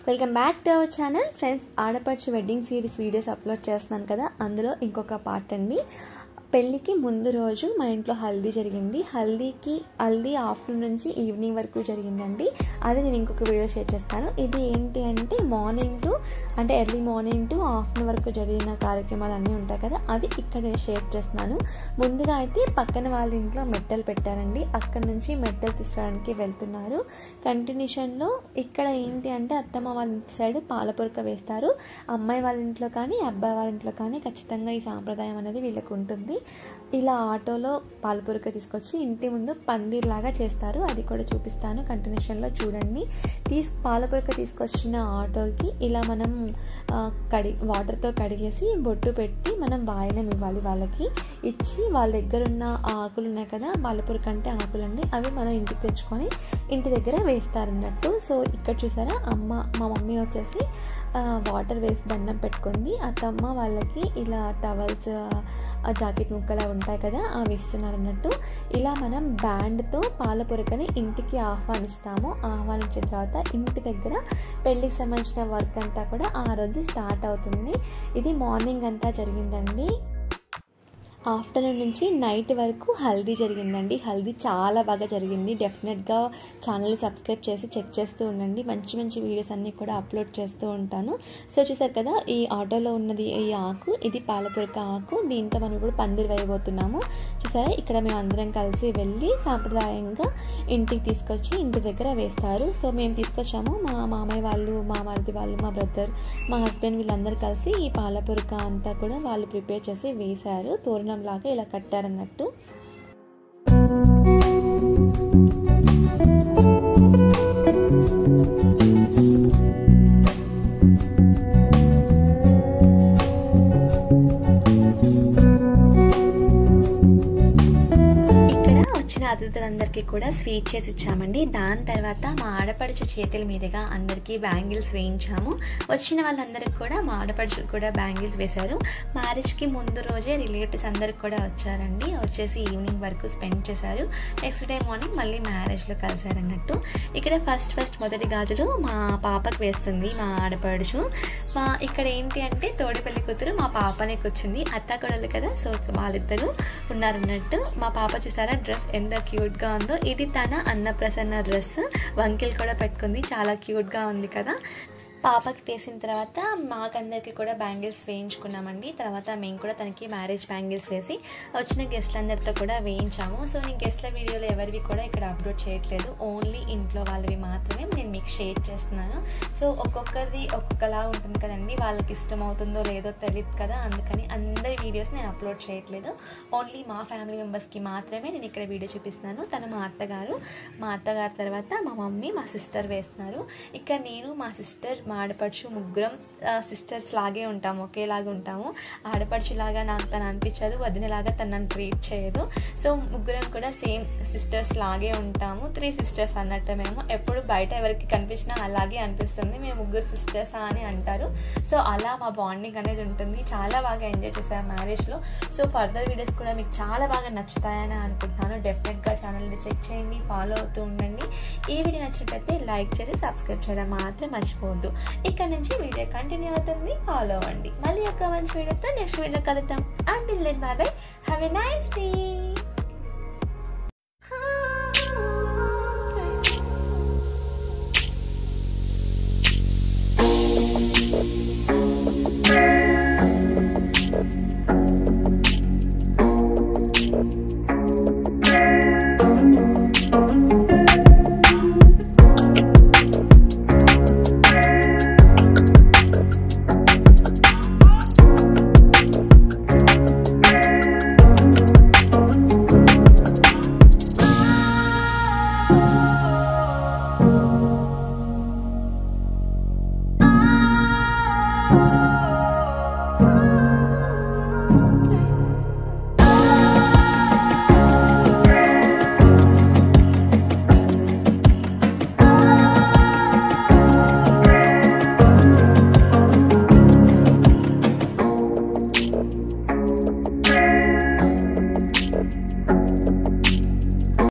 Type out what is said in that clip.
welcome back to our channel friends ఆడపడుచు wedding series videos upload చేస్తున్నాను కదా అందులో ఇంకొక పార్ట్ అండి పెళ్ళికి ముందు రోజు మా ఇంట్లో హల్దీ జరిగింది హల్దీకి హల్దీ ఆఫ్టర్నూన్ నుంచి ఈవినింగ్ వరకు జరిగిందండి అది నేను ఇంకొక వీడియో షేర్ చేస్తాను ఇది ఏంటి అంటే మార్నింగ్ టు అంటే ఎర్లీ మార్నింగ్ టు ఆఫ్టర్నూన్ వరకు జరిగిన కార్యక్రమాలు అన్నీ ఉంటాయి కదా అవి ఇక్కడ నేను షేర్ చేస్తున్నాను ముందుగా అయితే పక్కన వాళ్ళ ఇంట్లో మెట్టలు పెట్టారండి అక్కడ నుంచి మెట్టలు తీసుకురావడానికి వెళ్తున్నారు కంటిన్యూషన్లో ఇక్కడ ఏంటి అంటే అత్తమ్మ వాళ్ళ ఇంటి సైడ్ పాలపొరక వేస్తారు అమ్మాయి వాళ్ళ ఇంట్లో కానీ అబ్బాయి వాళ్ళ ఇంట్లో కానీ ఖచ్చితంగా ఈ సాంప్రదాయం అనేది వీళ్ళకు ఉంటుంది ఇలా ఆటోలో పాలపొరక తీసుకొచ్చి ఇంటి ముందు పందిర్లాగా చేస్తారు అది కూడా చూపిస్తాను కంటిన్యూషన్లో చూడండి తీసు పాలపొరక తీసుకొచ్చిన ఆటోకి ఇలా మనం ఆ, కడి వాటర్తో కడిగేసి బొట్టు పెట్టి మనం వాయనం ఇవ్వాలి వాళ్ళకి ఇచ్చి వాళ్ళ దగ్గర ఉన్న ఆ ఆకులు ఉన్నాయి కదా పాలపొరక అంటే ఆకులండి అవి మనం ఇంటికి తెచ్చుకొని ఇంటి దగ్గర వేస్తారన్నట్టు సో ఇక్కడ చూసారా అమ్మ మా మమ్మీ వచ్చేసి ఆ, వాటర్ వేసి దండం పెట్టుకుంది అత్తమ్మ వాళ్ళకి ఇలా టవల్స్ జాకెట్ ముక్కలు అవి ఉంటాయి కదా అవి ఇస్తున్నారు అన్నట్టు ఇలా మనం బ్యాండ్తో పాలపొరకని ఇంటికి ఆహ్వానిస్తాము ఆహ్వానించిన తర్వాత ఇంటి దగ్గర పెళ్ళికి సంబంధించిన వర్క్ అంతా కూడా ఆ రోజు స్టార్ట్ అవుతుంది ఇది మార్నింగ్ అంతా జరిగిందండి ఆఫ్టర్నూన్ నుంచి నైట్ వరకు హల్దీ జరిగిందండి హల్దీ చాలా బాగా జరిగింది డెఫినెట్గా ఛానల్ సబ్స్క్రైబ్ చేసి చెక్ చేస్తూ ఉండండి మంచి మంచి వీడియోస్ అన్నీ కూడా అప్లోడ్ చేస్తూ ఉంటాను సో చూసారు కదా ఈ ఆటోలో ఉన్నది ఈ ఆకు ఇది పాలపురక ఆకు దీంతో మనం ఇప్పుడు పందిరి వేయబోతున్నాము చూసారా ఇక్కడ మేము అందరం కలిసి వెళ్ళి సాంప్రదాయంగా ఇంటికి తీసుకొచ్చి ఇంటి దగ్గర వేస్తారు సో మేము తీసుకొచ్చాము మా మామయ్య వాళ్ళు మా మరిది వాళ్ళు మా బ్రదర్ మా హస్బెండ్ వీళ్ళందరూ కలిసి ఈ పాలపురక అంతా కూడా వాళ్ళు ప్రిపేర్ చేసి వేశారు తోరణం లాగా ఇలా కట్టారన్నట్టు ఇక్కడ వచ్చిన అతిథులందరికీ కూడా స్వీట్ చేసి ఇచ్చామండి దాని తర్వాత మా ఆడపడుచు చేతుల మీదుగా అందరికీ బ్యాంగిల్స్ వేయించాము వచ్చిన వాళ్ళందరికీ కూడా మా ఆడపడుచు కూడా బ్యాంగిల్స్ వేశారు మ్యారేజ్కి ముందు రోజే రిలేటివ్స్ అందరికి కూడా వచ్చారండి వచ్చేసి ఈవినింగ్ వరకు స్పెండ్ చేశారు నెక్స్ట్ డే మార్నింగ్ మళ్ళీ మ్యారేజ్లో కలిశారన్నట్టు ఇక్కడ ఫస్ట్ ఫస్ట్ మొదటి గాజులు మా పాపకు వేస్తుంది మా ఆడపడుచు మా ఇక్కడ ఏంటి అంటే తోడి పెళ్లి కూతురు మా పాపనే కూర్చుంది అత్త కొడలు కదా సో వాళ్ళిద్దరూ ఉన్నారన్నట్టు మా పాప చూసారా డ్రెస్ ఎంత క్యూట్ గా ఉందో ఇది తన అన్నప్రసన్న డ్రెస్ వంకిల్ కూడా పెట్టుకుంది చాలా క్యూట్ గా ఉంది కదా పాపకి వేసిన తర్వాత మాకందరికి కూడా బ్యాంగిల్స్ వేయించుకున్నామండి తర్వాత మేము కూడా తనకి మ్యారేజ్ బ్యాంగిల్స్ వేసి వచ్చిన గెస్ట్లందరితో కూడా వేయించాము సో నేను గెస్ట్ల వీడియోలు ఎవరివి కూడా ఇక్కడ అప్లోడ్ చేయట్లేదు ఓన్లీ ఇంట్లో వాళ్ళవి మాత్రమే నేను మీకు షేర్ చేస్తున్నాను సో ఒక్కొక్కరిది ఒక్కొక్కలా ఉంటుంది కదండి వాళ్ళకి ఇష్టం అవుతుందో లేదో తెలియదు కదా అందుకని అందరి వీడియోస్ నేను అప్లోడ్ చేయట్లేదు ఓన్లీ మా ఫ్యామిలీ మెంబర్స్కి మాత్రమే నేను ఇక్కడ వీడియో చూపిస్తున్నాను తను మా అత్తగారు మా అత్తగారు తర్వాత మా మమ్మీ మా సిస్టర్ వేస్తున్నారు ఇక్కడ నేను మా సిస్టర్ మా ఆడపడుచు ముగ్గురం సిస్టర్స్ లాగే ఉంటాము ఒకేలాగా ఉంటాము ఆడపడుచు లాగా నాకు తను అనిపించదు వదినలాగా తను నన్ను ట్రీట్ చేయదు సో ముగ్గురం కూడా సేమ్ సిస్టర్స్ లాగే ఉంటాము త్రీ సిస్టర్స్ అన్నట్టు మేము ఎప్పుడు బయట ఎవరికి కనిపించినా అలాగే అనిపిస్తుంది మేము ముగ్గురు సిస్టర్స్ అని అంటారు సో అలా మా బాండింగ్ అనేది ఉంటుంది చాలా బాగా ఎంజాయ్ చేశాను మ్యారేజ్లో సో ఫర్దర్ వీడియోస్ కూడా మీకు చాలా బాగా నచ్చుతాయని అనుకుంటున్నాను డెఫినెట్గా ఛానల్ని చెక్ చేయండి ఫాలో అవుతూ ఉండండి ఈ వీడియో నచ్చినట్లయితే లైక్ చేసి సబ్స్క్రైబ్ చేయడం మాత్రం మర్చిపోవద్దు ఇక్కడ నుంచి వీడియో కంటిన్యూ అవుతుంది ఫాలో అవ్వండి మళ్ళీ ఒక మంచి వీడియోతో నెక్స్ట్ వీడియో కలుద్దాం and bye bye have a nice day